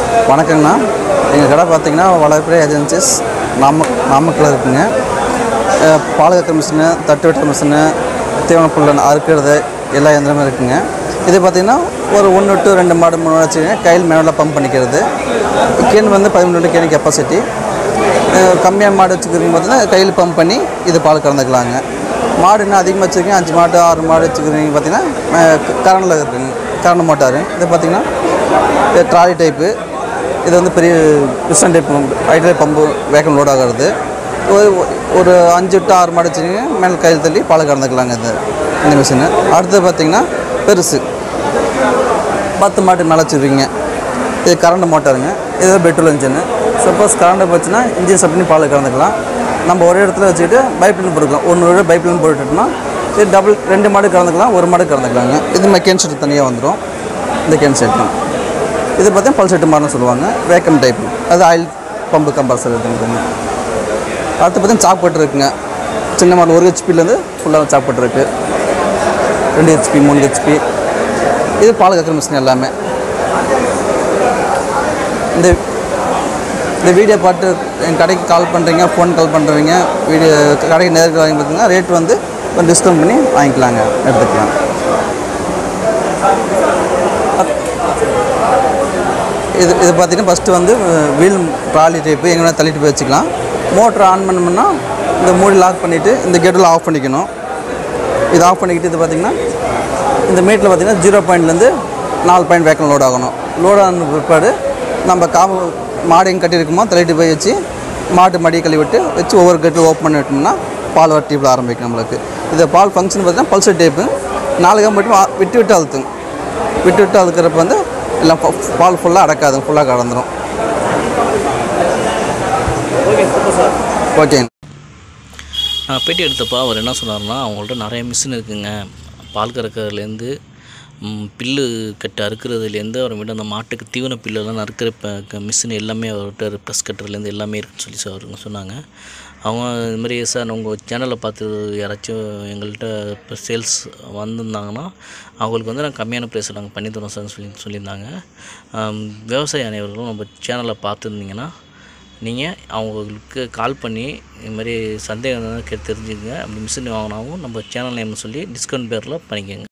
வணக்கங்கண்ணா எங்கள் கடை பார்த்தீங்கன்னா வளர்ப்பிறை ஏஜென்சிஸ் நாம நாமக்கல்ல இருக்குங்க அஹ் பால் கறக்கிற மிஷினு தட்டு வெட்டுற மிஷினு தீவன புல்ல அறுக்கிறது எல்லா இயந்திரமும் இருக்குங்க இது பார்த்தீங்கன்னா ஒரு ஒன்று டு ரெண்டு மாடு மூணு மாடு வச்சுக்கோங்க கையில் மேனுவலாக பம்ப் பண்ணிக்கிறது கேன் வந்து பதிமூணு கேன் கெப்பாசிட்டி கம்மியாக மாடு வச்சுக்கிறீங்க பார்த்தீங்கன்னா கையில் பம்ப் பண்ணி இது பால் கறந்துக்கலாங்க மாடு இன்னும் அதிகமாக வச்சுருக்கீங்க அஞ்சு மாடு ஆறு மாடு வச்சுக்கிறீங்க பார்த்தீங்கன்னா கரண்டில் இருக்குங்க கரண்ட் மோட்டாரு இது பார்த்தீங்கன்னா இது ட்ராலி டைப்பு இது வந்து பெரிய பிஸ்டன் டைப் ஹைட்ரேட் பம்பு வேகம் லோட் ஆகிறது ஒரு ஒரு அஞ்சு டு ஆறு மாடு வச்சுருக்கீங்க மேலே கையில் தள்ளி பால் கறந்துக்கலாங்க இது இந்த மிஷினு அடுத்தது பார்த்தீங்கன்னா பெருசு பத்து மாட்டு மேலே வச்சுருக்கீங்க இது கரண்ட் மோட்டாருங்க இது பெட்ரோல் இன்ஜினு சப்போஸ் கரண்ட் போச்சுன்னா இன்ஜின் சப் பண்ணி பால் கறந்துக்கலாம் நம்ம ஒரு இடத்துல வச்சுக்கிட்டு பைப்லைன் போட்டுக்கலாம் ஒன்று விட பைப்லைன் போட்டுட்டோம்னா இது டபுள் ரெண்டு மாடு கறந்துக்கலாம் ஒரு மாடு கறந்துக்கலாங்க இது மெக்கேன் செட் தனியாக வந்துடும் இந்த கேன் செட்டு இது பார்த்தீங்கன்னா பல் செட்டு மாறுன்னு சொல்லுவாங்க வேக்கம் டைப் அது ஆயில் பம்பு கம்பல்சரி இருக்குங்க அடுத்து பார்த்தீங்கன்னா சாக்பட்டு இருக்குங்க சின்ன மாடல் ஒரு ஹெச்பிலேருந்து ஃபுல்லாக சாக்பட்டு இருக்குது ரெண்டு ஹெச்பி மூணு ஹெச்பி இது பால் கக்கிற மிஷின் எல்லாமே இந்த இந்த வீடியோ பார்த்து என் கடைக்கு கால் பண்ணுறீங்க ஃபோன் கால் பண்ணுறவங்க வீடியோ கடைக்கு நேருக்கு வாங்கி பார்த்தீங்கன்னா ரேட் வந்து கொஞ்சம் டிஸ்கவுண்ட் பண்ணி வாங்கிக்கலாங்க எடுத்துக்கலாம் இது இது பார்த்தீங்கன்னா ஃபஸ்ட்டு வந்து வீல் ட்ராலி டைப்பு எங்கன்னா தள்ளிட்டு போய் வச்சுக்கலாம் மோட்டர் ஆன் பண்ணோம்னா இந்த மூடி லாக் பண்ணிவிட்டு இந்த கேட்டில் ஆஃப் பண்ணிக்கணும் இது ஆஃப் பண்ணிக்கிட்டு இது பார்த்தீங்கன்னா இந்த மீட்டில் பார்த்தீங்கன்னா ஜீரோ பாயிண்ட்லேருந்து நாலு பாயிண்ட் வேக்கம் லோட் ஆகணும் லோட் ஆன பிற்பாடு நம்ம காவு மாடு எங்கே கட்டியிருக்குமோ தள்ளிட்டு போய் வச்சு மாட்டு மடியை கழுவி விட்டு வச்சு ஒவ்வொரு கட்டில் ஓப்பன் பண்ணி விட்டோம்னா பால் வர டீப்பில் ஆரம்பிக்கும் நம்மளுக்கு இது பால் ஃபங்க்ஷன் பார்த்தீங்கன்னா பல்சர் டேப்பு நாலு கம் மட்டும் ஆ- விட்டு விட்டு அழுத்தும் விட்டு விட்டு அழுக்கிறப்ப வந்து எல்லாம் ப- பால் ஃபுல்லாக அடக்காது ஃபுல்லாக கலந்துரும் ஓகேங்க நான் பேட்டி எடுத்தப்போ அவர் என்ன சொன்னார்னா அவங்கள்ட்ட நிறைய மிஷின் இருக்குங்க பால் கறக்கிறதுலேருந்து ம், பில்லு கட்டு அறுக்கிறதுலேருந்து அப்புறமேட்டு அந்த மாட்டுக்கு தீவன பில்லெல்லாம் அறுக்கிற இப்போ மிஷின் எல்லாமே அவர்கிட்ட ப்ரெஸ் கட்டுறதுலேருந்து எல்லாமே இருக்குன்னு சொல்லி சார் அவருங்க சொன்னாங்க அவங்க இது மாதிரி சார் உங்கள் சேனலை பார்த்து யாராச்சும் எங்கள்கிட்ட இப்போ சேல்ஸ் வந்திருந்தாங்கன்னா அவங்களுக்கு வந்து நாங்கள் கம்மியான ப்ரைஸில் நாங்கள் பண்ணி தரோம் சார்னு சொல்லி சொல்லியிருந்தாங்க ஆம், விவசாய அனைவர்களும் நம்ம சேனலை பார்த்துருந்தீங்கன்னா நீங்கள் அவங்களுக்கு கால் பண்ணி இது மாதிரி சந்தேகம் இருந்தால் கேட்டு தெரிஞ்சுக்கங்க அப்படி மிஷின் வாங்கினாவும் நம்ம சேனல் நேம் சொல்லி டிஸ்கவுண்ட் பேரில் பண்ணிக்கோங்க